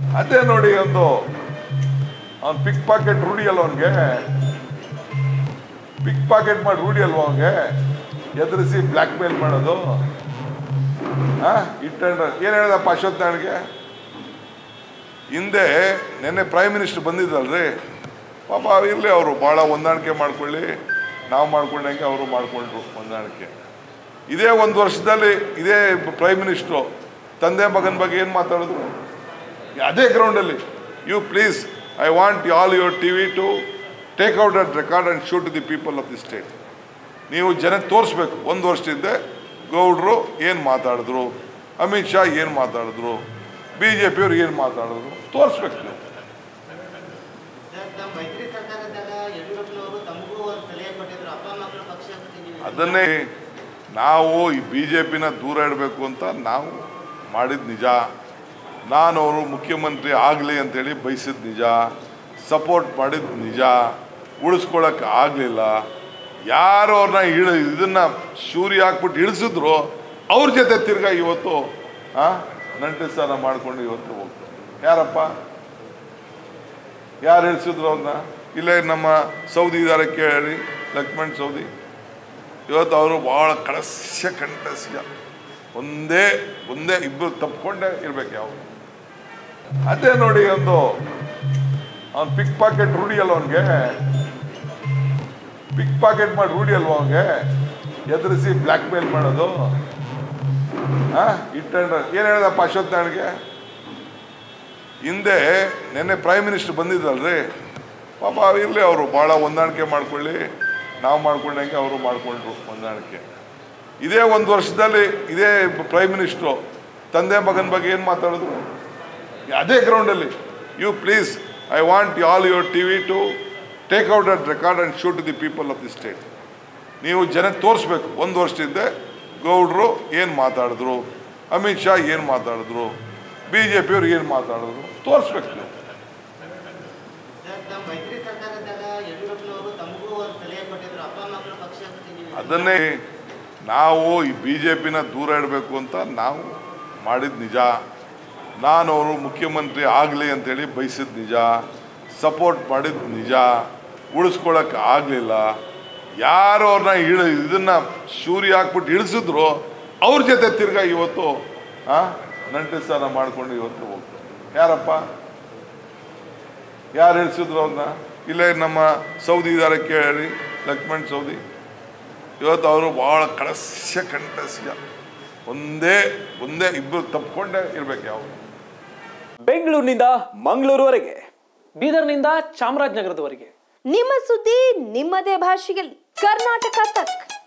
ಅದೇ ನೋಡಿ ಒಂದು ಅವ್ನು ಪಿಕ್ ಪಾಕೆಟ್ ರೂಢಿ ಅಲ್ವ ಅವನಿಗೆ ಪಿಕ್ ಪಾಕೆಟ್ ಮಾಡಿ ರೂಢಿ ಅಲ್ವ ಅವನಿಗೆ ಎದುರಿಸಿ ಬ್ಲ್ಯಾಕ್ ಮೇಲ್ ಮಾಡೋದು ಆ ಇಟ್ಟಂಡ್ರೆ ಏನು ಹೇಳಿದಪ್ಪ ಅಶ್ವತ್ಥ ನಾಡಿಗೆ ಹಿಂದೆ ನಿನ್ನೆ ಪ್ರೈಮ್ ಮಿನಿಸ್ಟರ್ ಬಂದಿದ್ದಲ್ರಿ ಪಾಪ ಇರಲಿ ಅವರು ಭಾಳ ಹೊಂದಾಣಿಕೆ ಮಾಡ್ಕೊಳ್ಳಿ ನಾವು ಮಾಡ್ಕೊಂಡಂಗೆ ಅವರು ಮಾಡ್ಕೊಂಡ್ರು ಹೊಂದಾಣಿಕೆ ಇದೇ ಒಂದು ವರ್ಷದಲ್ಲಿ ಇದೇ ಪ್ರೈಮ್ ಮಿನಿಸ್ಟ್ರು ತಂದೆ ಮಗನ ಬಗ್ಗೆ ಏನು ಮಾತಾಡಿದ್ರು ಅದೇ ಗ್ರೌಂಡಲ್ಲಿ you please I want all your T V to take out at record and shoot the people of the state ನೀವು ಜನಕ್ಕೆ ತೋರಿಸ್ಬೇಕು ಒಂದು ವರ್ಷದಿಂದ ಗೌಡ್ರು ಏನು ಮಾತಾಡಿದ್ರು ಅಮಿತ್ ಶಾ ಏನು ಮಾತಾಡಿದ್ರು ಬಿ ಜೆ ಪಿಯವ್ರು ಏನು ಮಾತಾಡಿದ್ರು ತೋರಿಸ್ಬೇಕು ನೀವು ಸರ್, ತಮ್ಮ ಮೈತ್ರಿ ಸರ್ಕಾರದಾಗ ಯಡಿಯೂರಪ್ಪನವರು ತಮಗೂ ಒಂದು ಸಲಹೆ ಕೊಟ್ಟಿದ್ರು ಅಪ್ಪ ಮಕ್ಕಳು ಪಕ್ಷ ನೀವು ಅದನ್ನೇ ನಾವು ಈ ಬಿ ಜೆ ಪಿನ ದೂರ ಇಡಬೇಕು ಅಂತ ನಾವು ಮಾಡಿದ ನಿಜ ನಾನು ಅವರು ಮುಖ್ಯಮಂತ್ರಿ ಆಗಲಿ ಅಂತೇಳಿ ಬಯಸಿದ ನಿಜ ಸಪೋರ್ಟ್ ಮಾಡಿದ ನಿಜ ಉಳಿಸ್ಕೊಳಕ್ಕೆ ಆಗಲಿಲ್ಲ ಯಾರು ಅವ್ರನ್ನ ಇಳ ಇದನ್ನು ಶೂರಿ ಹಾಕ್ಬಿಟ್ಟು ಇಳಿಸಿದ್ರು ಅವ್ರ ಜೊತೆ ತಿರ್ಗಾ ಇವತ್ತು ಆ ನಂಟು ಸ್ನಾನ ಮಾಡ್ಕೊಂಡು ಇವತ್ತು ಹೋಗ್ತಾರೆ ಯಾರಪ್ಪ ಯಾರು ಇಳಿಸಿದ್ರು ಅವ್ರನ್ನ ಇಲ್ಲೇ ನಮ್ಮ ಸೌದಿ ಇದ್ದಾರೆ ಕೇಳಿ ಲಕ್ಷ್ಮಣ್ ಸೌದಿ ಇವತ್ತು ಅವರು ಭಾಳ ಕಳಸ್ಯ ಕಂಠಸ್ಯ ಒಂದೇ ಒಂದೇ ಇಬ್ಬರು ತಪ್ಕೊಂಡೇ ಇರ್ಬೇಕು ಯಾವ ಅದೇ ನೋಡಿ ಒಂದು ಅವ್ನು ಪಿಕ್ ಪಾಕೆಟ್ ರೂಢಿ ಅಲ್ವ ಅವನಿಗೆ ಪಿಕ್ ಪಾಕೆಟ್ ಮಾಡಿ ರೂಢಿ ಅಲ್ವ ಅವನಿಗೆ ಎದುರಿಸಿ ಬ್ಲ್ಯಾಕ್ ಮೇಲ್ ಮಾಡೋದು ಆ ಇಟ್ಟಂಡ್ರೆ ಏನು ಹೇಳಿದಪ್ಪ ಅಶ್ವತ್ಥ ನಾಡಿಗೆ ಹಿಂದೆ ನಿನ್ನೆ ಪ್ರೈಮ್ ಮಿನಿಸ್ಟರ್ ಬಂದಿದ್ದಲ್ರಿ ಪಾಪ ಇರಲಿ ಅವರು ಭಾಳ ಹೊಂದಾಣಿಕೆ ಮಾಡ್ಕೊಳ್ಳಿ ನಾವು ಮಾಡ್ಕೊಂಡಂಗೆ ಅವರು ಮಾಡ್ಕೊಂಡ್ರು ಹೊಂದಾಣಿಕೆ ಇದೇ ಒಂದು ವರ್ಷದಲ್ಲಿ ಇದೇ ಪ್ರೈಮ್ ಮಿನಿಸ್ಟ್ರು ತಂದೆ ಮಗನ ಬಗ್ಗೆ ಏನು ಮಾತಾಡಿದ್ರು ಅದೇ ಗ್ರೌಂಡಲ್ಲಿ you please I want all your T V to take out at record and shoot the people of the state ನೀವು ಜನಕ್ಕೆ ತೋರಿಸ್ಬೇಕು ಒಂದು ವರ್ಷದಿಂದ ಗೌಡ್ರು ಏನು ಮಾತಾಡಿದ್ರು ಅಮಿತ್ ಶಾ ಏನು ಮಾತಾಡಿದ್ರು ಬಿ ಜೆ ಪಿಯವ್ರು ಏನು ಮಾತಾಡಿದ್ರು ತೋರಿಸ್ಬೇಕು ನೀವು ಸರ್, ತಮ್ಮ ಮೈತ್ರಿ ಸರ್ಕಾರದಾಗ ಯಡಿಯೂರಪ್ಪನವರು ತಮಗೂ ಒಂದು ಸಲಹೆ ಕೊಟ್ಟಿದ್ರು ಅಪ್ಪ ಮಕ್ಕಳು ಪಕ್ಷ ನೀವು ಅದನ್ನೇ ನಾವು ಈ ಬಿ ಜೆ ಪಿನ ದೂರ ಇಡಬೇಕು ಅಂತ ನಾವು ಮಾಡಿದ ನಿಜ ನಾನು ಅವರು ಮುಖ್ಯಮಂತ್ರಿ ಆಗಲಿ ಅಂತೇಳಿ ಬಯಸಿದ ನಿಜ ಸಪೋರ್ಟ್ ಮಾಡಿದ ನಿಜ ಉಳಿಸ್ಕೊಳಕ್ಕೆ ಆಗಲಿಲ್ಲ ಯಾರು ಅವ್ರನ್ನ ಇಳ ಇದನ್ನು ಶೂರಿ ಹಾಕ್ಬಿಟ್ಟು ಇಳಿಸಿದ್ರು ಅವ್ರ ಜೊತೆ ತಿರ್ಗಾ ಇವತ್ತು ಆ ನಂಟು ಸ್ನಾನ ಮಾಡ್ಕೊಂಡು ಇವತ್ತು ಹೋಗ್ತಾರೆ ಯಾರಪ್ಪ ಯಾರು ಇಳಿಸಿದ್ರು ಅವ್ರನ್ನ ಇಲ್ಲೇ ನಮ್ಮ ಸೌದಿ ಇದ್ದಾರೆ ಕೇಳಿ ಲಕ್ಷ್ಮಣ್ ಸೌದಿ ಇವತ್ತು ಅವರು ಭಾಳ ಕಳಸ್ಯ ಕಂಠಸ್ಯ ಒಂದೇ ಒಂದೇ ಇಬ್ಬರು ತಪ್ಕೊಂಡೇ ಇರ್ಬೇಕು ಯಾವ ಬೆಂಗಳೂರಿನಿಂದ ಮಂಗಳೂರುವರೆಗೆ ಬೀದರ್ನಿಂದ ಚಾಮರಾಜನಗರದವರೆಗೆ ನಿಮ್ಮ ಸುದ್ದಿ ನಿಮ್ಮದೇ ಭಾಷೆಯಲ್ಲಿ ಕರ್ನಾಟಕ ತಕ್